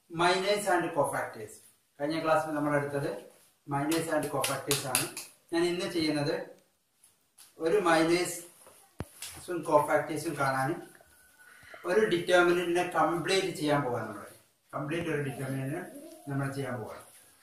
miners and cofactors കഴിഞ്ഞ ക്ലാസ്സിൽ നമ്മൾ എടുത്തത് മൈനേഴ്സ് ആൻഡ് കോഫാക്ടേഴ്സ് ആണ് ഞാൻ ഇന്ന് ചെയ്യുന്നത് ഒരു മൈനേഴ്സും കോഫാക്ടേഴ്സും കാണാനും ഒരു ഡിറ്റർമിനന്റിനെ കംപ്ലീറ്റ് ചെയ്യാൻ പോകാൻ നമ്മൾ കംപ്ലീറ്റ് ഒരു ഡിറ്റർമിനന്റിനെ നമ്മൾ ചെയ്യാൻ പോകാം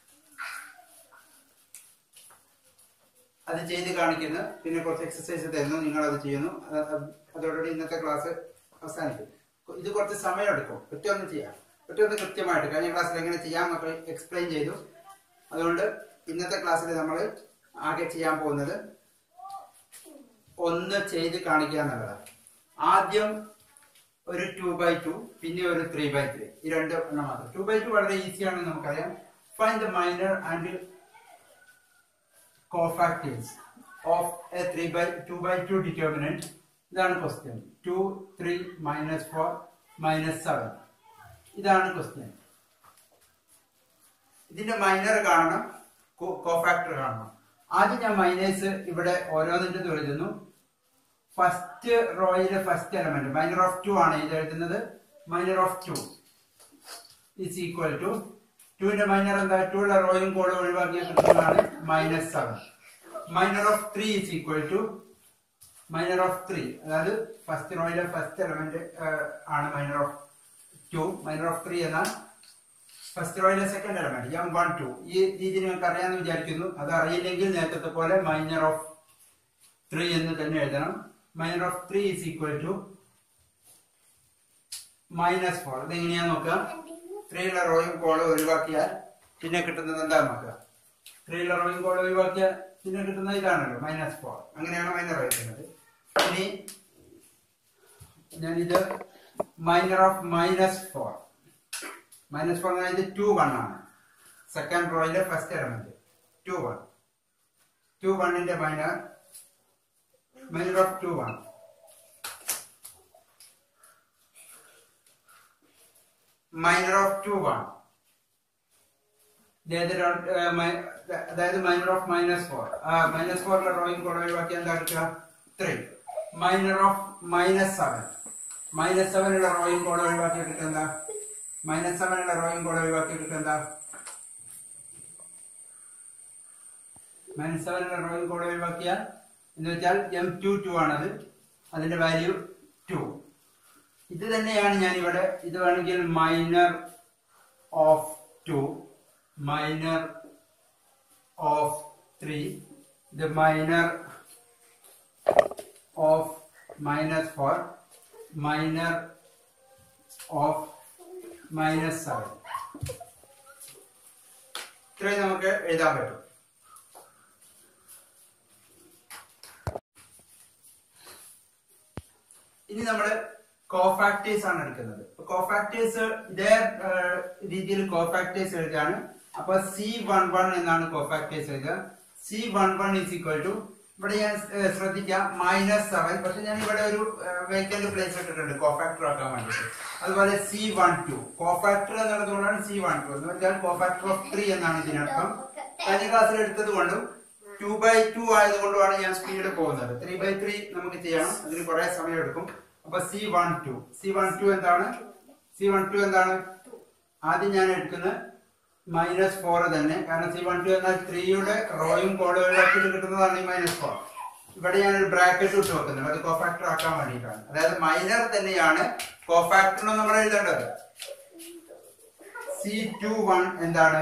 അത് ചെയ്ത് കാണിക്കുന്നു പിന്നെ കുറച്ച് എക്സസൈസ് തരുന്നു നിങ്ങൾ അത് ചെയ്യുന്നു അത് അത് അതോടുകൂടി ഇന്നത്തെ ക്ലാസ് അവസാനിക്കും ഇത് കുറച്ച് സമയം എടുക്കും ഒറ്റയൊന്ന് ചെയ്യാം ഒറ്റയൊന്ന് കൃത്യമായിട്ട് കഴിഞ്ഞ ക്ലാസ്സിൽ എങ്ങനെ ചെയ്യാമെന്നൊക്കെ എക്സ്പ്ലെയിൻ ചെയ്തു അതുകൊണ്ട് ഇന്നത്തെ ക്ലാസ്സിൽ നമ്മൾ ആകെ ചെയ്യാൻ പോകുന്നത് ഒന്ന് ചെയ്ത് കാണിക്കുക എന്നുള്ളതാണ് ആദ്യം ഒരു ടു ബൈ ടു പിന്നെ ഒരു ത്രീ ബൈ ത്രീ ഈ രണ്ട് എണ്ണം മാത്രം ടു ബൈ ടു വളരെ ഈസിയാണെന്ന് നമുക്കറിയാം fine the minor and cofactors of a 3 by 2 by 2 determinant ഇതാണ് question two three minus four minus seven ഇതാണ് ക്വസ്റ്റ്യൻ ഇതിന്റെ മൈനർ കാണണം കോഫാക്ടർ കാണണം ആദ്യം ഞാൻ മൈനേഴ്സ് ഇവിടെ ഓരോന്നിന്റെ എഴുതുന്നു ഫസ്റ്റ് റോയിലെ first element minor of two ആണ് ഇത് എഴുതുന്നത് minor of two is equal to ടുവിന്റെ മൈനർ എന്താ ടൂയുടെ റോയും കോളും ഒഴിവാക്കിയ കിട്ടുന്നതാണ് minus seven minor of three is equal to minor of three അതായത് ഫസ്റ്റ് റോയിലെ ഫസ്റ്റ് എലമെന്റ് ആണ് minor of two minor of three എന്നാൽ ഫസ്റ്റ് റോയിലെ second element M one two ഈ രീതി നിങ്ങൾക്ക് അറിയാമെന്ന് വിചാരിക്കുന്നു അത് അറിയില്ലെങ്കിൽ നേരത്തെ പോലെ മൈനർ ഓഫ് ത്രീ എന്ന് തന്നെ എഴുതണം minor of three is equal to minus four ഇതെങ്ങനെയാ നോക്കുക ത്രീയിലെ റോയും കോളും ഒഴിവാക്കിയാൽ പിന്നെ കിട്ടുന്നത് എന്താ നോക്കുക ത്രീയിലെ റോയും കോളും ഒഴിവാക്കിയാൽ പിന്നെ കിട്ടുന്നത് ഇതാണല്ലോ മൈനസ് ഫോർ അങ്ങനെയാണ് മൈനർ എഴുതുന്നത് ഇനി ഞാനിത് minor of minus four minus four എന്ന് പറഞ്ഞാൽ ടു വൺ ആണ് സെക്കൻഡ് റോയിലെ first element two one two വണ്ണിന്റെ minor minor of two one minor of two one അതായത് minor of minus four minus ഫോറിലെ ഡ്രോയിങ് കൂടെ ഒഴിവാക്കി എന്താ എടുക്കുക three minor of minus seven minus സെവനുള്ള ഡ്രോയിങ് കൂടെ ഒഴിവാക്കി എടുക്കുക എന്താ മൈനസ് സെവനുള്ള ഡ്രോയിങ് കൂടെ ഒഴിവാക്കി എടുക്കുക എന്താ മൈനസ് സെവനുള്ള ഡ്രോയിങ് കൂടെ ഒഴിവാക്കിയാൽ എന്ന് വെച്ചാൽ എം ടു ടു ആണത് അതിന്റെ വാല്യൂ ടു ഇത് തന്നെയാണ് ഞാൻ ഇവിടെ ഇത് വേണമെങ്കിൽ minor of two minor of three ഇത് minor of minus four minor of minus seven ഇത്രയും നമുക്ക് എഴുതാൻ പറ്റും ഇനി നമ്മള് കോഫാക്ടേഴ്സ് ആണ് എടുക്കുന്നത് കോഫാക്ടേഴ്സ് ഇതേ രീതിയിൽ കോഫാക്ടേഴ്സ് എഴുതുകയാണ് അപ്പൊ സി വൺ വൺ എന്നാണ് കോഫാക്ടേഴ്സ് എഴുതുക C one one is equal to ഇവിടെ ഞാൻ ശ്രദ്ധിക്കാം മൈനസ് സെവൻ പക്ഷെ ഞാൻ ഇവിടെ ഒരു വേക്കന്റ് പ്ലേസ് ഇട്ടിട്ടുണ്ട് കോഫാക്ടർ ആക്കാൻ വേണ്ടിയിട്ട് അതുപോലെ സി വൺ ടു കോഫാക്ടർ എന്നുള്ളതുകൊണ്ടാണ് സി വൺ ടു എന്ന് വെച്ചാൽ കോഫാക്ടർ ഓഫ് ത്രീ എന്നാണ് ഇതിനർത്ഥം കഴിഞ്ഞ ക്ലാസ്സിൽ എടുത്തത് കൊണ്ടും ടു ബൈ ടു ആയതുകൊണ്ടുമാണ് ഞാൻ സ്പീഡ് പോകുന്നത് ത്രീ ബൈ ത്രീ നമുക്ക് ചെയ്യണം അതിന് കുറെ സമയം എടുക്കും അപ്പൊ C one two C one two എന്താണ് സി വൺ ടു എന്താണ് ആദ്യം ഞാൻ എടുക്കുന്നത് മൈനസ് ഫോർ തന്നെ കാരണം സി വൺ ടു എന്നാൽ ത്രീയുടെ റോയും കോളും ഒഴിവാക്കിയിട്ട് കിട്ടുന്നതാണ് ഈ മൈനസ് ഫോർ ഇവിടെ ഞാൻ ഒരു ബ്രാക്കറ്റ് ഇട്ട് വെക്കുന്നത് അത് കോഫാക്ടർ ആക്കാൻ വേണ്ടിയിട്ടാണ് അതായത് മൈനർ തന്നെയാണ് കോഫാക്ടറിന് നമ്മൾ എഴുതേണ്ടത് സി ടു വൺ എന്താണ്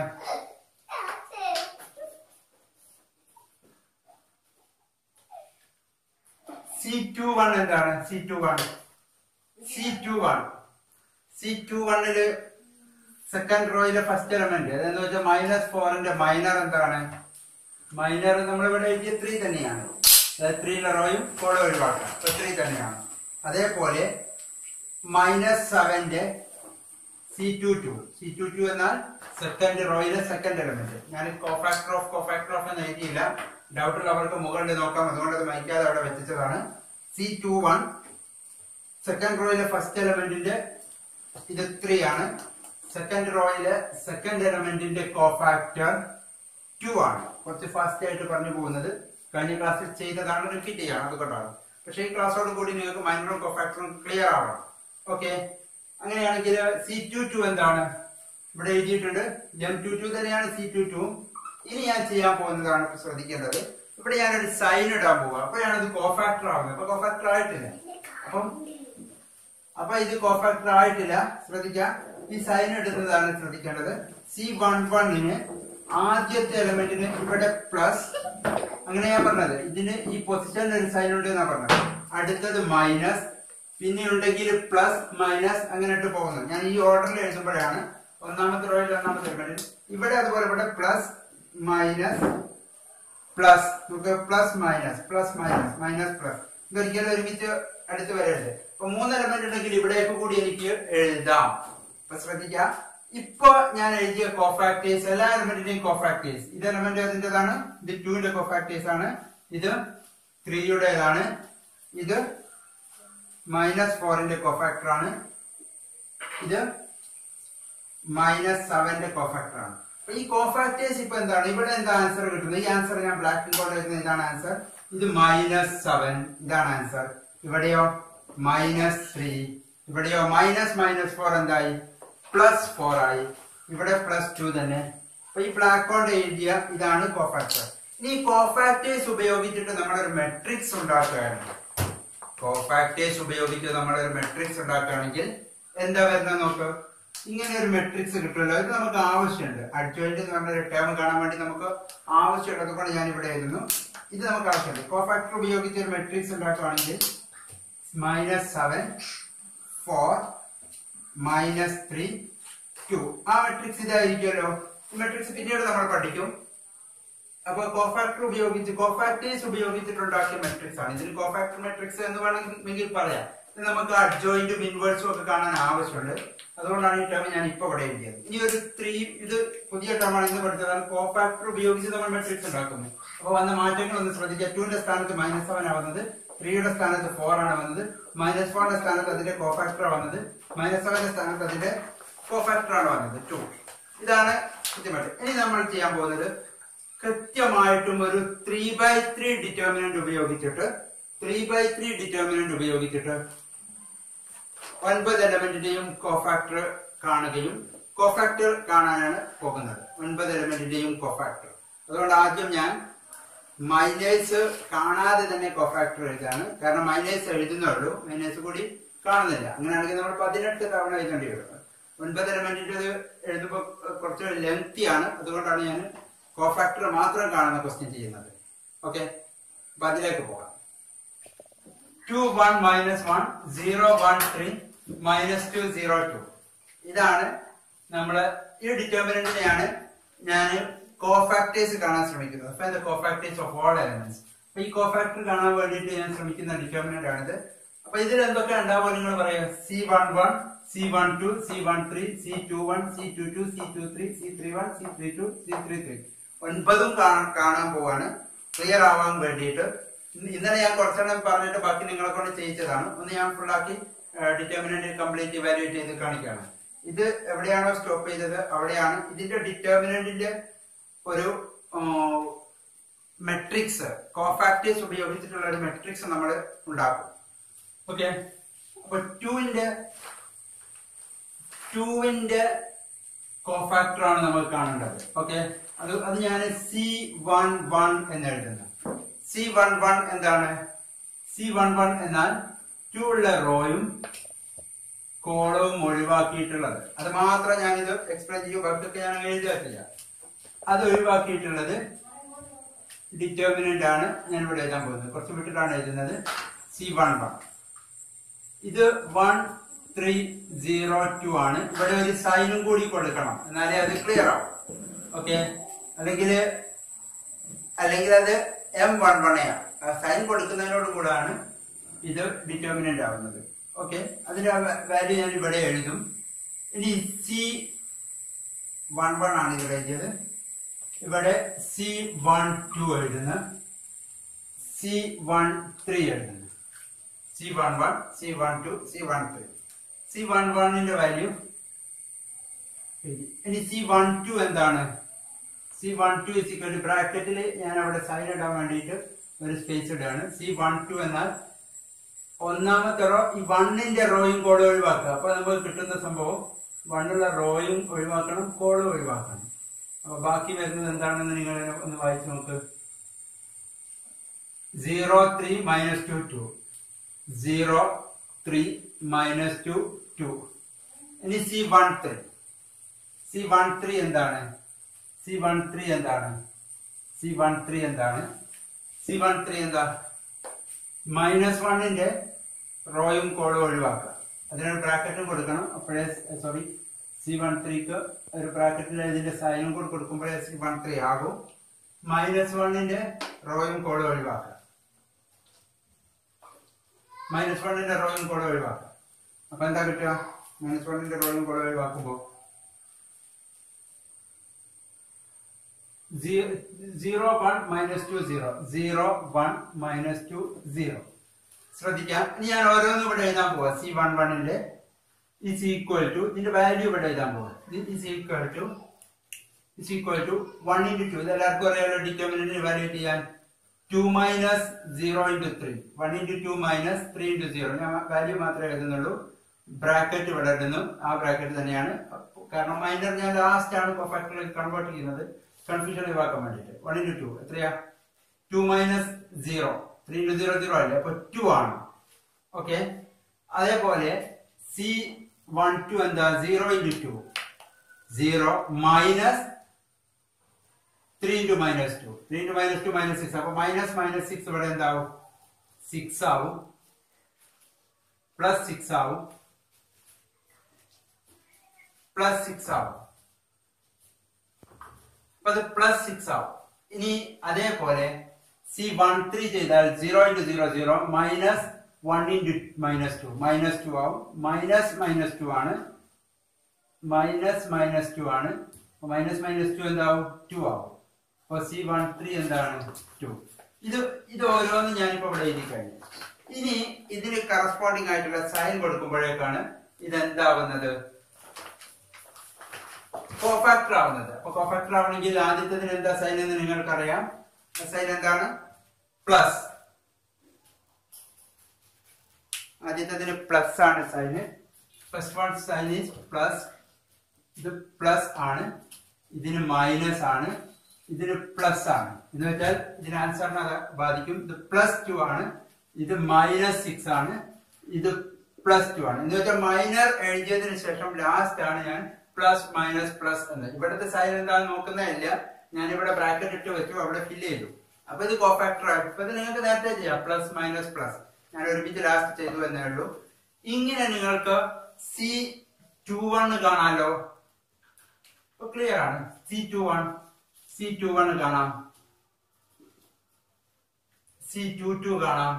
സി ടു വൺ എന്താണ് C to one C to one C two വണ്ണില് സെക്കൻഡ് റോയിലെ ഫസ്റ്റ് എലമെന്റ് അതെന്ന് വെച്ചാൽ മൈനസ് ഫോറിന്റെ മൈനർ എന്താണ് മൈനർ നമ്മളിവിടെ എഴുതിയ ത്രീ തന്നെയാണ് അതായത് ത്രീയിലെ റോയും കോള ഒഴിവാക്കാം അപ്പൊ ത്രീ തന്നെയാണ് അതേപോലെ മൈനസ് സെവന്റെ C two two C two two എന്നാൽ സെക്കൻഡ് റോയിലെ സെക്കൻഡ് എലമെന്റ് ഞാൻ കോഫാക്ടർ ഓഫ് കോഫാക്ടർ ഓഫ് എന്ന് എഴുതിയില്ല ഡൗട്ട് ഉള്ളവർക്ക് മുകളിൽ നോക്കാം അതുകൊണ്ട് അത് മൈക്കാതെ അവിടെ വെച്ചതാണ് സി ടു വൺ സെക്കൻഡ് റോയിലെ ഫസ്റ്റ് എലമെന്റിന്റെ ഇത് ത്രീ ആണ് സെക്കൻഡ് റോയിലെ സെക്കൻഡ് എലമെന്റിന്റെ കോഫാക്ടർ ടു ആണ് കുറച്ച് ഫാസ്റ്റ് ആയിട്ട് പറഞ്ഞു പോകുന്നത് കഴിഞ്ഞ ക്ലാസ്സിൽ ചെയ്തതാണ് റിപ്പീറ്റ് ചെയ്യണം അതുകൊണ്ടാണ് പക്ഷേ ഈ ക്ലാസ്സോട് കൂടി നിങ്ങൾക്ക് മൈനറും കോഫാക്ടറും ക്ലിയർ ആവണം ഓക്കെ അങ്ങനെയാണെങ്കിൽ സി ടു ടു എന്താണ് ഇവിടെ എഴുതിയിട്ടുണ്ട് എം ടു ടു തന്നെയാണ് സി ടു ടു ഇനി ഞാൻ ചെയ്യാൻ പോകുന്നതാണ് ഇപ്പൊ ശ്രദ്ധിക്കേണ്ടത് ഇവിടെ ഞാനൊരു സൈൻ ഇടാൻ പോവുക അപ്പോഴാണ് ഇത് കോഫാക്ടർ ആവുന്നത് അപ്പൊ കോഫാക്ടർ ആയിട്ടില്ല അപ്പം അപ്പൊ ഇത് കോഫാക്ടർ ആയിട്ടില്ല ശ്രദ്ധിക്കാം ഈ സൈൻ ഇടുന്നതാണ് ശ്രദ്ധിക്കേണ്ടത് സി വൺ വണ്ണിന് ആദ്യത്തെ എലമെന്റിന് ഇവിടെ പ്ലസ് അങ്ങനെ ഞാൻ പറഞ്ഞത് ഇതിന് ഈ പൊസിഷനിൽ ഒരു സൈൻ ഉണ്ട് എന്നാ പറഞ്ഞത് അടുത്തത് മൈനസ് പിന്നെ ഉണ്ടെങ്കിൽ പ്ലസ് മൈനസ് അങ്ങനെ ഇട്ട് പോകുന്നത് ഞാൻ ഈ ഓർഡറിൽ എഴുതുമ്പോഴാണ് ഒന്നാമത്തെ റോയിൽ ഒന്നാമത്തെ എലമെന്റ് ഇവിടെ അതുപോലെ ഇവിടെ പ്ലസ് മൈനസ് പ്ലസ് നമുക്ക് plus minus plus minus minus plus ഇതൊരിക്കലും ഒരുമിച്ച് അടുത്ത് വരരുത് അപ്പൊ മൂന്ന് എലമെന്റ് ഉണ്ടെങ്കിൽ ഇവിടേക്ക് കൂടി എനിക്ക് എഴുതാം അപ്പൊ ശ്രദ്ധിക്കാം ഇപ്പൊ ഞാൻ എഴുതിയ കോഫാക്ടേഴ്സ് എല്ലാ എലമെന്റിന്റെയും കോഫാക്ടേഴ്സ് ഇത് എലമെന്റ് അതിൻ്റെതാണ് ഇത് ടുവിന്റെ കോഫാക്ടേഴ്സ് ആണ് ഇത് ത്രീയുടേതാണ് ഇത് മൈനസ് ഫോറിന്റെ കോഫാക്ടർ ആണ് ഇത് മൈനസ് സെവന്റെ കോഫാക്ടർ ആണ് അപ്പൊ ഈ കോഫാക്ടേഴ്സ് ഇപ്പൊ എന്താണ് ഇവിടെ എന്താ ആൻസർ കിട്ടുന്നത് ഈ ആൻസർ ഞാൻ ബ്ലാക്ക് കൊണ്ട് എഴുതുന്നത് ഇതാണ് ആൻസർ ഇത് മൈനസ് സെവൻ ഇതാണ് ആൻസർ ഇവിടെയോ മൈനസ് ത്രീ ഇവിടെയോ മൈനസ് മൈനസ് ഫോർ എന്തായി പ്ലസ് ഫോർ ആയി ഇവിടെ പ്ലസ് ടു തന്നെ അപ്പൊ ഈ ബ്ലാക്ക് കൊണ്ട് എഴുതിയ ഇതാണ് കോഫാക്ടർ ഇനി കോഫാക്ടേഴ്സ് ഉപയോഗിച്ചിട്ട് നമ്മളൊരു മെട്രിക്സ് ഉണ്ടാക്കുകയാണ് കോഫാക്ടേഴ്സ് ഉപയോഗിച്ച് നമ്മൾ ഒരു മെട്രിക്സ് ഉണ്ടാക്കുകയാണെങ്കിൽ എന്താ വരുന്നത് നോക്ക് ഇങ്ങനെ ഒരു മെട്രിക്സ് കിട്ടുമല്ലോ ഇത് നമുക്ക് ആവശ്യമുണ്ട് അഡ്ജോയിന്റ് എന്ന് പറഞ്ഞ ഒരു ടേം കാണാൻ വേണ്ടി നമുക്ക് ആവശ്യമുള്ളത് കൊണ്ട് ഞാൻ ഇവിടെ എഴുതുന്നു ഇത് നമുക്ക് ആവശ്യമുണ്ട് കോഫാക്ടർ ഉപയോഗിച്ച് ഒരു മെട്രിക്സ് ഉണ്ടാക്കുകയാണെങ്കിൽ minus seven four minus three two ആ മെട്രിക്സ് ഇതായിരിക്കുമല്ലോ ഈ മെട്രിക്സ് പിന്നീട് നമ്മൾ പഠിക്കും അപ്പൊ കോഫാക്ടർ ഉപയോഗിച്ച് കോഫാക്ടേഴ്സ് ഉപയോഗിച്ചിട്ടുണ്ടാക്കിയ മെട്രിക്സ് ആണ് ഇതിന് കോഫാക്ടർ മെട്രിക്സ് എന്ന് വേണമെങ്കിൽ പറയാം ഇത് നമുക്ക് അഡ്ജോയിന്റും ഇൻവേഴ്സും ഒക്കെ കാണാൻ ആവശ്യമുണ്ട് അതുകൊണ്ടാണ് ഈ ടേം ഞാൻ ഇപ്പൊ ഇവിടെ എഴുതിയത് ഇനി ഒരു ത്രീ ഇത് പുതിയ ടേമാണ് ഇന്ന് പഠിച്ചതാണ് കോഫാക്ടർ ഉപയോഗിച്ച് നമ്മൾ മെട്രിക്സ് ഉണ്ടാക്കുന്നു അപ്പൊ വന്ന മാറ്റങ്ങൾ ഒന്ന് ശ്രദ്ധിക്കുക ടുവിന്റെ സ്ഥാനത്ത് മൈനസ് സെവൻ ആണ് വന്നത് ത്രീയുടെ സ്ഥാനത്ത് ഫോർ ആണ് വന്നത് മൈനസ് ഫോറിന്റെ സ്ഥാനത്ത് അതിന്റെ കോഫാക്ടർ വന്നത് മൈനസ് സെവന്റെ സ്ഥാനത്ത് അതിന്റെ കോഫാക്ടർ ആണ് വന്നത് ടു ഇതാണ് കൃത്യമായിട്ട് ഇനി നമ്മൾ ചെയ്യാൻ പോകുന്നത് കൃത്യമായിട്ടും ഒരു ത്രീ ബൈ ത്രീ ഡിറ്റർമിനന്റ് ഉപയോഗിച്ചിട്ട് ത്രീ ബൈ ത്രീ ഡിറ്റർമിനന്റ് ഉപയോഗിച്ചിട്ട് ഒൻപത് എലമെന്റിന്റെയും കോഫാക്ടർ കാണുകയും കോഫാക്ടർ കാണാനാണ് പോകുന്നത് ഒൻപത് എലമെന്റിന്റെയും കോഫാക്ടർ അതുകൊണ്ട് ആദ്യം ഞാൻ മൈനേഴ്സ് കാണാതെ തന്നെ കോഫാക്ടർ എഴുതാണ് കാരണം മൈനേഴ്സ് എഴുതുന്നുള്ളൂ മൈനേഴ്സ് കൂടി കാണുന്നില്ല അങ്ങനെയാണെങ്കിൽ നമ്മൾ പതിനെട്ട് തവണ എഴുതേണ്ടി വരും ഒൻപത് എലമെന്റിന്റെ എഴുതുമ്പോൾ കുറച്ച് ലെങ്തി ആണ് അതുകൊണ്ടാണ് ഞാൻ കോഫാക്ടർ മാത്രം കാണുന്ന ക്വസ്റ്റ്യൻ ചെയ്യുന്നത് ഓക്കെ അപ്പൊ അതിലേക്ക് പോകാം two one minus one zero one three minus two zero two ഇതാണ് നമ്മള് ഈ ഡിറ്റർമിനന്റിനെയാണ് ഞാൻ കോഫാക്ടേഴ്സ് കാണാൻ ശ്രമിക്കുന്നത് fine the cofactors of all elements അപ്പൊ ഈ കോഫാക്ടർ കാണാൻ വേണ്ടിയിട്ട് ഞാൻ ശ്രമിക്കുന്ന ഡിറ്റർമിനന്റ് ആണിത് അപ്പൊ ഇതിൽ എന്തൊക്കെ ഉണ്ടാവുക നിങ്ങൾ പറയാം C one one C one two C one three C to one C two two C two three C three one C three two C three three ഒൻപതും കാണാൻ കാണാൻ പോവാണ് ക്ലിയർ ആവാൻ വേണ്ടിയിട്ട് ഇന്ന് ഇന്നലെ ഞാൻ കുറച്ചെണ്ണം പറഞ്ഞിട്ട് ബാക്കി നിങ്ങളെ കൊണ്ട് ചെയ്യിച്ചതാണ് ഒന്ന് ഞാൻ ഫുള്ളാക്കി ഡിറ്റർമിനന്റ് കംപ്ലീറ്റ് ഇവാലുവേറ്റ് ചെയ്ത് കാണിക്കുകയാണ് ഇത് എവിടെയാണോ സ്റ്റോപ്പ് ചെയ്തത് അവിടെയാണ് ഇതിന്റെ ഡിറ്റർമിനന്റിന്റെ ഒരു മെട്രിക്സ് കോഫാക്ടേഴ്സ് ഉപയോഗിച്ചിട്ടുള്ള ഒരു മെട്രിക്സ് നമ്മൾ ഉണ്ടാക്കും ഓക്കെ അപ്പൊ ടുവിന്റെ ടുവിന്റെ കോഫാക്ടർ ആണ് നമ്മൾ കാണേണ്ടത് ഓക്കെ അത് അത് ഞാൻ സി വൺ വൺ എന്ന് എഴുതുന്നു സി വൺ വൺ എന്താണ് സി വൺ വൺ എന്നാൽ ടു ഉള്ള റോയും കോളവും ഒഴിവാക്കിയിട്ടുള്ളത് അത് മാത്രം ഞാനിത് എക്സ്പ്ലെയിൻ ചെയ്യും ബാക്കിയൊക്കെ ഞാൻ എഴുതിയിട്ടില്ല അത് ഒഴിവാക്കിയിട്ടുള്ളത് ഡിറ്റർമിനന്റ് ആണ് ഞാൻ ഇവിടെ എഴുതാൻ പോകുന്നത് കുറച്ച് വിട്ടിട്ടാണ് എഴുതുന്നത് സി വൺ വൺ ഇത് വൺ ത്രീ സീറോ ടു ആണ് ഇവിടെ ഒരു സൈനും കൂടി കൊടുക്കണം എന്നാലേ അത് ക്ലിയർ ആവും ഓക്കെ അല്ലെങ്കിൽ അല്ലെങ്കിൽ അത് എം വൺ വണ്ണയാണ് സൈൻ കൊടുക്കുന്നതിനോട് കൂടാണ് ഇത് ഡിറ്റർമിനന്റ് ആവുന്നത് ഓക്കെ അതിന്റെ വാല്യൂ ഞാൻ ഇവിടെ എഴുതും ഇനി സി വൺ വൺ ആണ് ഇവിടെ എഴുതിയത് ഇവിടെ സി വൺ ടു എഴുതുന്നു സി വൺ ത്രീ എഴുതുന്നു C one one C one two C one three C one വണ്ണിന്റെ വാല്യൂ ഇനി സി വൺ ടു എന്താണ് സി വൺ ടു ഇസിക്വൽ ബ്രാക്കറ്റിൽ ഞാൻ അവിടെ സൈൻ ഇടാൻ വേണ്ടിയിട്ട് ഒരു സ്പേസ് ഇടുകയാണ് സി വൺ ടു എന്നാൽ ഒന്നാമത്തെ റോ ഈ വണ്ണിന്റെ റോയും കൂടെ ഒഴിവാക്കുക അപ്പൊ നമുക്ക് കിട്ടുന്ന സംഭവം വണ്ണുള്ള റോയും ഒഴിവാക്കണം കോളും ഒഴിവാക്കണം അപ്പൊ ബാക്കി വരുന്നത് എന്താണെന്ന് നിങ്ങൾ ഒന്ന് വായിച്ചു നോക്ക് zero three minus two two zero three minus two two ഇനി C one three C one three എന്താണ് സി വൺ ത്രീ എന്താണ് സി വൺ ത്രീ എന്താണ് സി വൺ ത്രീ എന്താ മൈനസ് വണ്ണിന്റെ റോയും കോളും ഒഴിവാക്കുക അതിനൊരു ബ്രാക്കറ്റും കൊടുക്കണം അപ്പോഴേ സോറി സി വൺ ത്രീക്ക് ഒരു ബ്രാക്കറ്റിൽ ഇതിന്റെ സൈനും കൂടി കൊടുക്കുമ്പോഴേ സി വൺ ത്രീ ആകും മൈനസ് വണ്ണിന്റെ റോയും കോളും ഒഴിവാക്കുക മൈനസ് വണ്ണിന്റെ റോയും കോളും ഒഴിവാക്കുക അപ്പൊ എന്താ കിട്ടുക മൈനസ് വണ്ണിന്റെ റോയും കോളും ഒഴിവാക്കുമ്പോ zero one minus two zero zero one minus two zero ശ്രദ്ധിക്കാം ഇനി ഞാൻ ഓരോന്നും ഇവിടെ എഴുതാൻ പോവാ സി വൺ വണ്ണിന്റെ ഇസ് ഈക്വൽ ടു ഇതിന്റെ വാല്യൂ ഇവിടെ എഴുതാൻ പോവാ is equal to is equal to one into two ഇത് എല്ലാവർക്കും അറിയാലോ ഡിറ്റർമിനന്റ് ഇവാലുവേറ്റ് ചെയ്യാൻ two minus zero into three one into two minus three into zero ഞാൻ വാല്യൂ മാത്രമേ എഴുതുന്നുള്ളൂ ബ്രാക്കറ്റ് ഇവിടെ ഇടുന്നു ആ ബ്രാക്കറ്റ് തന്നെയാണ് കാരണം മൈനർ ഞാൻ ലാസ്റ്റ് ആണ് പെർഫെക്റ്റ് കൺവേർട്ട് ചെയ്യുന്നത് കൺഫ്യൂഷൻ ഒഴിവാക്കാൻ വേണ്ടിയിട്ട് വൺ ഇൻറ്റു ടു എത്രയാ two minus zero three into zero zero അല്ലേ അപ്പൊ ടു ആണ് ഓക്കെ അതേപോലെ സി വൺ ടു എന്താ zero into two zero minus three into minus two three into minus two minus six അപ്പൊ minus minus six ഇവിടെ എന്താവും six ആവും plus six ആവും പ്ലസ് സിക്സ് ആവും അപ്പൊ അത് പ്ലസ് സിക്സ് ആവും ഇനി അതേപോലെ സി വൺ ത്രീ ചെയ്താൽ zero into zero zero minus one into minus two minus two ആവും മൈനസ് മൈനസ് ടു ആണ് മൈനസ് മൈനസ് ടു ആണ് മൈനസ് മൈനസ് ടു എന്താവും ടു ആവും അപ്പൊ സി വൺ ത്രീ എന്താണ് ടു ഇത് ഇത് ഓരോന്നും ഞാനിപ്പോ ഇവിടെ എഴുതി കഴിഞ്ഞു ഇനി ഇതിന് കറസ്പോണ്ടിങ് ആയിട്ടുള്ള സൈൻ കൊടുക്കുമ്പോഴേക്കാണ് ഇതെന്താവുന്നത് കോഫാക്ടർ ആവുന്നത് അപ്പൊ കോഫാക്ടർ ആവണമെങ്കിൽ ആദ്യത്തതിന് എന്താ സൈൻ എന്ന് നിങ്ങൾക്കറിയാം സൈൻ എന്താണ് പ്ലസ് ആദ്യത്തതിന് പ്ലസ് ആണ് സൈന് first one sign is plus ഇത് പ്ലസ് ആണ് ഇതിന് മൈനസ് ആണ് ഇതിന് പ്ലസ് ആണ് എന്ന് വെച്ചാൽ ഇതിന് ആൻസറിനെ അത് ബാധിക്കും ഇത് പ്ലസ് ടു ആണ് ഇത് മൈനസ് സിക്സ് ആണ് ഇത് പ്ലസ് ടു ആണ് എന്ന് വെച്ചാൽ മൈനർ എഴുതിയതിനു ശേഷം ലാസ്റ്റ് ആണ് ഞാൻ പ്ലസ് മൈനസ് പ്ലസ് എന്ന് ഇവിടുത്തെ സൈൻ എന്താണെന്ന് നോക്കുന്നതല്ല ഞാൻ ഇവിടെ ബ്രാക്കറ്റ് ഇട്ട് വെച്ചു അവിടെ ഫില്ല് ചെയ്തു അപ്പൊ ഇത് കോഫാക്ടർ ആയിട്ട് ഇപ്പൊ ഇത് നിങ്ങൾക്ക് നേരത്തെ ചെയ്യാം പ്ലസ് മൈനസ് പ്ലസ് ഞാൻ ഒരുമിച്ച് ലാസ്റ്റ് ചെയ്തു എന്നേ ഉള്ളൂ ഇങ്ങനെ നിങ്ങൾക്ക് സി ടു വൺ കാണാലോ ക്ലിയർ ആണ് C to one C to one കാണാം സി ടു ടു കാണാം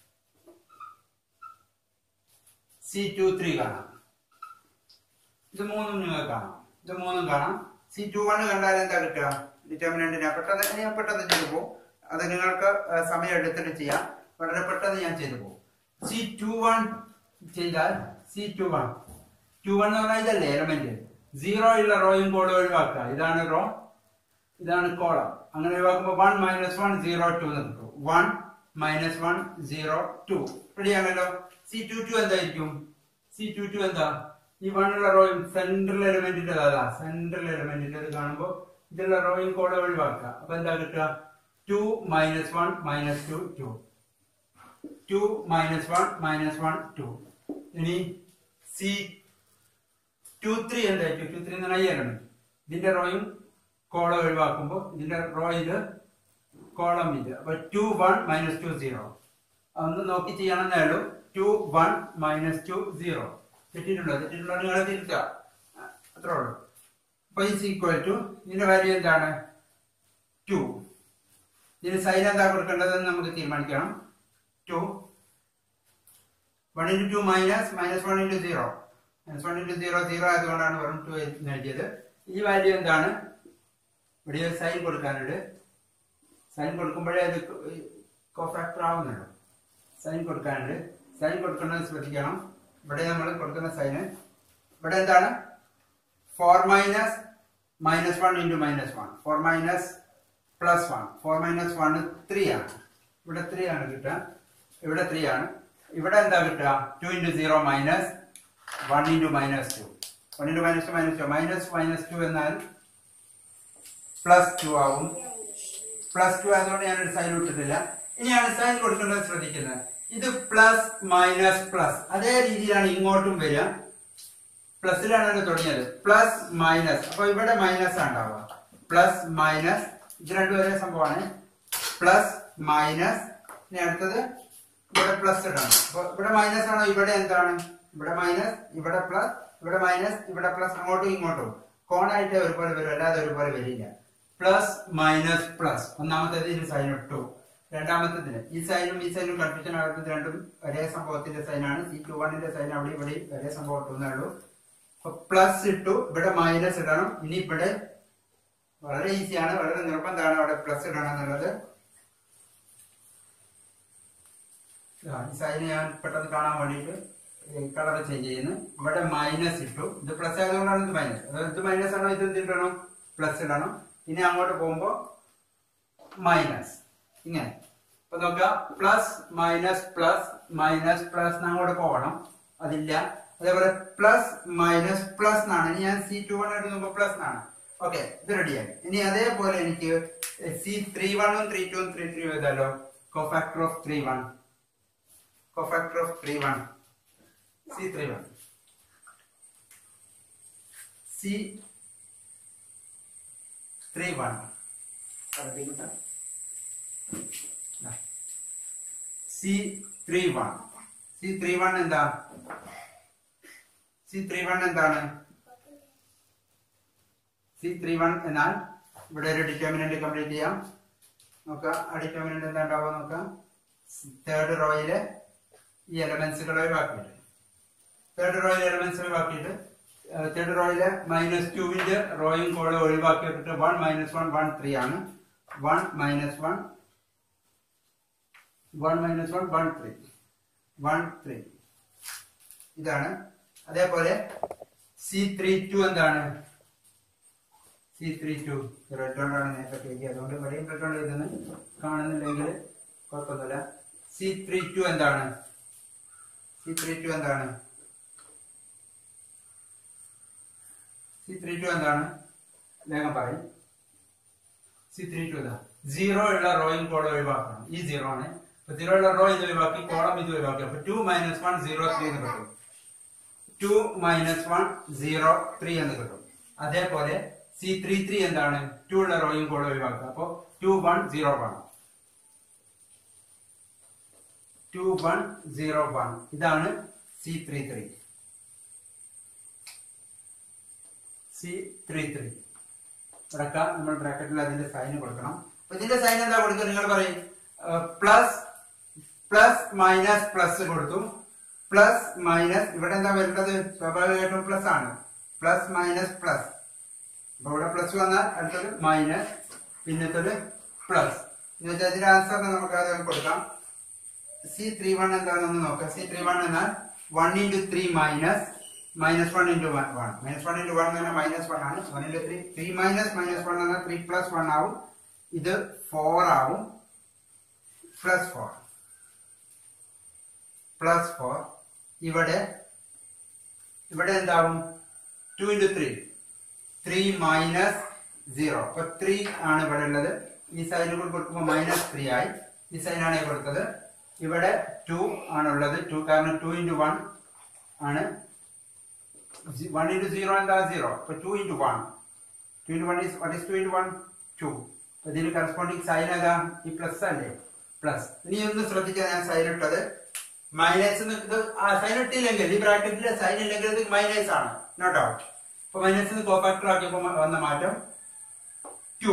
സി ടു ത്രീ കാണാം ഇത് മൂന്നും നിങ്ങൾ കാണാം ഇത് മൂന്നും കാണാം സി ടു വൺ കണ്ടാൽ എന്താ കിട്ടുക ഡിറ്റർമിനന്റിനെ പെട്ടെന്ന് ഞാൻ പെട്ടെന്ന് ചെയ്തു പോകും അത് നിങ്ങൾക്ക് ആ, സമയം എടുത്തിട്ട് ചെയ്യാം വളരെ പെട്ടെന്ന് ഞാൻ ചെയ്തു പോകും സി ടു വൺ ചെയ്താൽ C to one two one എന്ന് പറഞ്ഞാൽ ഇതല്ലേ എലമെന്റ് സീറോ ഉള്ള റോയും കോളും ഒഴിവാക്കുക ഇതാണ് റോ ഇതാണ് കോളം അങ്ങനെ ഒഴിവാക്കുമ്പോൾ one minus one zero two എന്ന് കിട്ടും one minus one zero two റെഡിയാണല്ലോ സി ടു ടു എന്തായിരിക്കും സി ടു ടു എന്താ ഈ വണ്ണുള്ള റോയും സെൻട്രൽ എലമെന്റിന്റെ അതാ സെൻട്രൽ എലമെന്റിന്റെ ഇത് കാണുമ്പോൾ ഇതിലുള്ള റോയും കോളം ഒഴിവാക്കുക അപ്പൊ എന്താ കിട്ടുക two minus one minus two two two minus one minus one two ഇനി സി ടു ത്രീ എന്തായിരിക്കും ടു ത്രീ എന്ന് പറഞ്ഞാൽ ഈ എലമെന്റ് ഇതിന്റെ റോയും കോളം ഒഴിവാക്കുമ്പോൾ ഇതിന്റെ റോയില് കോളം ഇത് അപ്പൊ two one minus two zero ഒന്ന് നോക്കി ചെയ്യണമെന്നേ ഉള്ളൂ two one minus two zero തെറ്റിട്ടുണ്ടോ തെറ്റിട്ടുണ്ടോ നിങ്ങൾ തിരുത്തുക അത്രേ ഉള്ളൂ അപ്പൊ ഇസ് ഈക്വൽ ടു ഇതിന്റെ വാല്യൂ എന്താണ് ടു ഇതിന് സൈൻ എന്താ കൊടുക്കേണ്ടതെന്ന് നമുക്ക് തീരുമാനിക്കണം two one into two minus minus one into zero minus one into zero zero ആയതുകൊണ്ടാണ് വെറും ടു എഴുതിയത് ഈ വാല്യൂ എന്താണ് ഇവിടെ ഒരു സൈൻ കൊടുക്കാനുണ്ട് സൈൻ കൊടുക്കുമ്പോഴേ അത് കോഫാക്ടർ ആവുന്നുള്ളൂ സൈൻ കൊടുക്കാനുണ്ട് സൈൻ കൊടുക്കുന്നത് ശ്രദ്ധിക്കണം ഇവിടെ നമ്മൾ കൊടുക്കുന്ന സൈന് ഇവിടെ എന്താണ് four minus minus one into minus one four minus plus one four minus one three ആണ് ഇവിടെ ത്രീ ആണ് കിട്ടുക ഇവിടെ ത്രീ ആണ് ഇവിടെ എന്താ കിട്ടുക two into zero minus one into minus two one into minus two minus two minus minus two എന്നാൽ പ്ലസ് ടു ആവും പ്ലസ് ടു ആയതുകൊണ്ട് ഞാനൊരു സൈൻ ഇട്ടിട്ടില്ല ഇനിയാണ് സൈൻ കൊടുക്കേണ്ടത് ശ്രദ്ധിക്കുന്നത് ഇത് പ്ലസ് മൈനസ് പ്ലസ് അതേ രീതിയിലാണ് ഇങ്ങോട്ടും വരിക പ്ലസിലാണ് തുടങ്ങിയത് പ്ലസ് മൈനസ് അപ്പൊ ഇവിടെ മൈനസ് ഉണ്ടാവുക പ്ലസ് മൈനസ് ഇത് രണ്ടും ഒരേ സംഭവമാണ് പ്ലസ് മൈനസ് ഇനി അടുത്തത് ഇവിടെ പ്ലസ് ഇടണം അപ്പൊ ഇവിടെ മൈനസ് ആണോ ഇവിടെ എന്താണ് ഇവിടെ മൈനസ് ഇവിടെ പ്ലസ് ഇവിടെ മൈനസ് ഇവിടെ പ്ലസ് അങ്ങോട്ടും ഇങ്ങോട്ടും കോണായിട്ട് ഒരുപോലെ വരും അല്ലാതെ ഒരുപോലെ വരില്ല പ്ലസ് മൈനസ് പ്ലസ് ഒന്നാമത്തേത് ഇതിന് സൈൻ ഇട്ടു രണ്ടാമത്തേതിന് ഈ സൈനും ഈ സൈനും കൺഫ്യൂഷൻ ആകുന്നത് രണ്ടും ഒരേ സംഭവത്തിന്റെ സൈനാണ് ഈ ടു വണ്ണിന്റെ സൈൻ അവിടെ ഇവിടെ ഒരേ സംഭവം ഇട്ടുന്നേ ഉള്ളൂ അപ്പൊ പ്ലസ് ഇട്ടു ഇവിടെ മൈനസ് ഇടണം ഇനി ഇവിടെ വളരെ ഈസിയാണ് വളരെ നിർബന്ധമാണ് അവിടെ പ്ലസ് ഇടണം എന്നുള്ളത് ആ, ഈ സൈന് ഞാൻ പെട്ടെന്ന് കാണാൻ വേണ്ടിയിട്ട് കളർ ചേഞ്ച് ചെയ്യുന്നു ഇവിടെ മൈനസ് ഇട്ടു ഇത് പ്ലസ് ആയതുകൊണ്ടാണ് ഇത് മൈനസ് അതായത് ഇത് മൈനസ് ആണോ ഇത് എന്ത് ഇടണം പ്ലസ് ഇടണം ഇനി അങ്ങോട്ട് പോകുമ്പോൾ മൈനസ് ഇങ്ങനെ അപ്പൊ നോക്കുക plus minus plus minus plus അങ്ങോട്ട് പോകണം അതില്ല അതേപോലെ പ്ലസ് മൈനസ് പ്ലസ് എന്നാണ് ഇനി ഞാൻ സി ടു വൺ എടുക്കുമ്പോൾ പ്ലസ് എന്നാണ് ഓക്കെ ഇത് റെഡിയായി ഇനി അതേപോലെ എനിക്ക് സി ത്രീ വണ്ണും ത്രീ ടുവും ത്രീ ത്രീ എഴുതാലോ cofactor of three one cofactor of 3 1 c 3 1 c 3 1 c 3 1 c 3 1 എന്താ c 3 1 എന്താണ് c 3 1 എന്നാൽ ഇവിടെ ഒരു ഡിറ്റർമിനന്റ് കംപ്ലീറ്റ് ചെയ്യാം നോക്കാം ആ ഡിറ്റർമിനന്റ് എന്താ ഉണ്ടാവുക നോക്കാം തേർഡ് റോയില് ഈ എലമെന്റ്സുകൾ ഒഴിവാക്കിയിട്ട് തേർഡ് റോയിലെ എലമെന്റ്സ് ഒഴിവാക്കിയിട്ട് തേർഡ് റോയിലെ മൈനസ് ടുവിന്റെ റോയും കോളും ഒഴിവാക്കിയിട്ട് one minus one one three ആണ് one minus one one minus one one three one three ഇതാണ് അതേപോലെ സി ത്രീ ടു എന്താണ് സി ത്രീ ടു റെഡ് കൊണ്ടാണ് നേരത്തെ എഴുതി അതുകൊണ്ട് ഇവിടെയും റെഡ് കൊണ്ട് എഴുതുന്നത് കാണുന്നില്ലെങ്കിൽ കുഴപ്പമൊന്നുമില്ല സി ത്രീ ടു എന്താണ് സി ത്രീ ടു എന്താണ് സി ത്രീ ടു എന്താണ് വേഗം പറയും സി ത്രീ ടു ഇതാ സീറോ ഉള്ള റോയും കോളം ഒഴിവാക്കണം ഈ സീറോ ആണ് അപ്പൊ സീറോ ഉള്ള റോ ഇത് ഒഴിവാക്കി കോളം ഇത് ഒഴിവാക്കി അപ്പൊ two minus one zero three എന്ന് കിട്ടും two minus one zero three എന്ന് കിട്ടും അതേപോലെ സി ത്രീ ത്രീ എന്താണ് ടു ഉള്ള റോയും കോളം ഒഴിവാക്കുക അപ്പൊ two one zero one two one zero one ഇതാണ് C three three C three three ഇവിടൊക്കെ നമ്മൾ ബ്രാക്കറ്റിൽ അതിന്റെ സൈൻ കൊടുക്കണം അപ്പൊ ഇതിന്റെ സൈൻ എന്താ കൊടുക്കുക നിങ്ങൾ പറയും പ്ലസ് പ്ലസ് മൈനസ് പ്ലസ് കൊടുത്തു പ്ലസ് മൈനസ് ഇവിടെ എന്താ വരുന്നത് സ്വാഭാവികമായിട്ടും പ്ലസ് ആണ് പ്ലസ് മൈനസ് പ്ലസ് അപ്പൊ ഇവിടെ പ്ലസ് വന്നാൽ അടുത്തത് മൈനസ് പിന്നത്തത് പ്ലസ് എന്ന് വെച്ചാൽ ഇതിന്റെ ആൻസർ നമുക്ക് അത് കൊടുക്കാം സി ത്രീ വൺ എന്താണെന്ന് നോക്കാം സി ത്രീ വൺ എന്നാൽ one into three minus minus one into one one minus one into one എന്ന് പറഞ്ഞാൽ മൈനസ് വൺ ആണ് one into three three minus minus one എന്നാൽ ത്രീ പ്ലസ് വൺ ആവും ഇത് four ആവും പ്ലസ് ഫോർ പ്ലസ് ഫോർ ഇവിടെ ഇവിടെ എന്താവും two into three three minus zero അപ്പൊ ത്രീ ആണ് ഇവിടെ ഉള്ളത് ഈ സൈനുകൾ കൊടുക്കുമ്പോൾ മൈനസ് ത്രീ ആയി ഈ സൈനാണ് കൊടുത്തത് ഇവിടെ ടു ആണുള്ളത് ടു കാരണം ടു ഇൻറ്റു വൺ ആണ് വൺ ഇൻറ്റു സീറോ എന്താ സീറോ അപ്പൊ two into one two into one is what is two into one two ഇതിന് കറസ്പോണ്ടിങ് സൈൻ ഏതാ ഈ പ്ലസ് അല്ലേ പ്ലസ് ഇനി ഒന്ന് ശ്രദ്ധിക്കാൻ ഞാൻ സൈൻ ഇട്ടത് മൈനസ് ഇത് സൈൻ ഇട്ടില്ലെങ്കിൽ ഈ ബ്രാക്കറ്റിൽ സൈൻ ഇല്ലെങ്കിൽ ഇത് മൈനസ് ആണ് നോ ഡൗട്ട് അപ്പൊ മൈനസ് കോഫാക്ടർ ആക്കിയപ്പോൾ വന്ന മാറ്റം two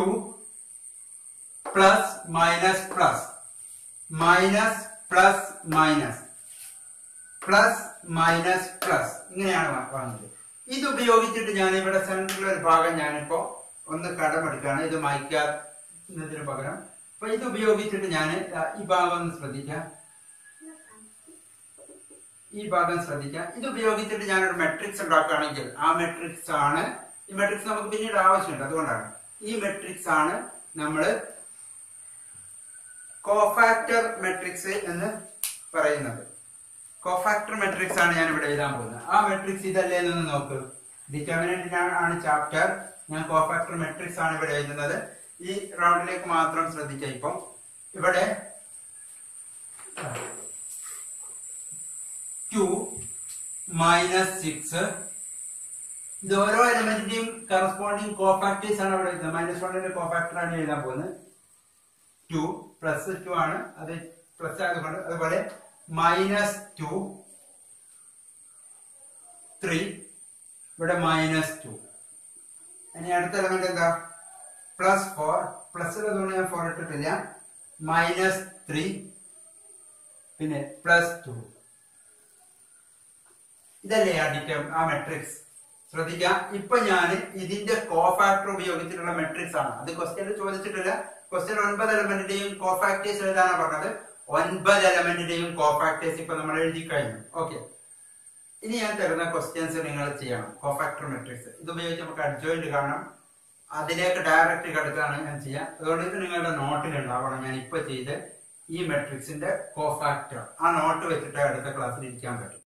plus minus plus minus plus minus plus minus plus ഇങ്ങനെയാണ് വ- വന്നത് ഇത് ഉപയോഗിച്ചിട്ട് ഞാൻ ഇവിടെ സെൻട്രൽ ഒരു ഭാഗം ഞാനിപ്പോ ഒന്ന് കടമെടുക്കുകയാണ് ഇത് മായ്ക്കുന്നതിന് പകരം അപ്പൊ ഇത് ഉപയോഗിച്ചിട്ട് ഞാൻ ഈ ഭാഗം ഒന്ന് ശ്രദ്ധിക്കാം ഈ ഭാഗം ശ്രദ്ധിക്കാം ഇത് ഉപയോഗിച്ചിട്ട് ഞാനൊരു മെട്രിക്സ് ഉണ്ടാക്കുകയാണെങ്കിൽ ആ മെട്രിക്സ് ആണ് ഈ മെട്രിക്സ് നമുക്ക് പിന്നീട് ആവശ്യമുണ്ട് അതുകൊണ്ടാണ് ഈ മെട്രിക്സ് ആണ് നമ്മൾ കോഫാക്ടർ മെട്രിക്സ് എന്ന് പറയുന്നത് കോഫാക്ടർ മെട്രിക്സ് ആണ് ഞാൻ ഇവിടെ എഴുതാൻ പോകുന്നത് ആ മെട്രിക്സ് ഇതല്ലേ എന്നൊന്ന് നോക്ക് ഡിറ്റർമിനന്റിനാണ് ആണ് ചാപ്റ്റർ ഞാൻ കോഫാക്ടർ മെട്രിക്സ് ആണ് ഇവിടെ എഴുതുന്നത് ഈ റൗണ്ടിലേക്ക് മാത്രം ശ്രദ്ധിക്കുക ഇപ്പം ഇവിടെ ടു മൈനസ് സിക്സ് ഇത് ഓരോ എലമെന്റിന്റെയും കറസ്പോണ്ടിങ് കോഫാക്ടേഴ്സ് ആണ് അവിടെ എഴുതുന്നത് മൈനസ് വണ്ണിന്റെ കോഫാക്ടർ ആണ് എഴുതാൻ പോകുന്നത് ടു പ്ലസ് ടു ആണ് അത് പ്ലസ് ആയതുകൊണ്ട് അതുപോലെ മൈനസ് ടു ത്രീ ഇവിടെ മൈനസ് ടു ഇനി അടുത്ത എലമെന്റ് എന്താ പ്ലസ് ഫോർ പ്ലസ് അതുകൊണ്ട് ഞാൻ ഫോർ ഇട്ടിട്ടില്ല മൈനസ് ത്രീ പിന്നെ പ്ലസ് ടു ഇതല്ലേ ആ ഡിറ്റം ആ മെട്രിക്സ് ശ്രദ്ധിക്കാം ഇപ്പൊ ഞാൻ ഇതിന്റെ കോഫാക്ടർ ഉപയോഗിച്ചിട്ടുള്ള മെട്രിക്സ് ആണ് അത് ക്വസ്റ്റ്യനിൽ ചോദിച്ചിട്ടില്ല ക്വസ്റ്റ്യൻ ഒൻപത് എലമെന്റിന്റെയും കോഫാക്ടേഴ്സ് എഴുതാനാണ് പറഞ്ഞത് ഒൻപത് എലമെന്റിന്റെയും കോഫാക്ടേഴ്സ് ഇപ്പൊ നമ്മൾ എഴുതി കഴിഞ്ഞു ഓക്കെ ഇനി ഞാൻ തരുന്ന ക്വസ്റ്റ്യൻസ് നിങ്ങൾ ചെയ്യണം കോഫാക്ടർ മെട്രിക്സ് ഇത് ഉപയോഗിച്ച് നമുക്ക് അഡ്ജോയിന്റ് കാണാം അതിലേക്ക് ഡയറക്റ്റ് കിടക്കുകയാണ് ഞാൻ ചെയ്യാം അതുകൊണ്ട് ഇത് നിങ്ങളുടെ നോട്ടിൽ ഉണ്ടാവണം ഞാൻ ഇപ്പൊ ചെയ്ത് ഈ മെട്രിക്സിന്റെ കോഫാക്ടർ ആ നോട്ട് വെച്ചിട്ട് അടുത്ത ക്ലാസ്സിൽ ഇരിക്കാൻ പറ്റും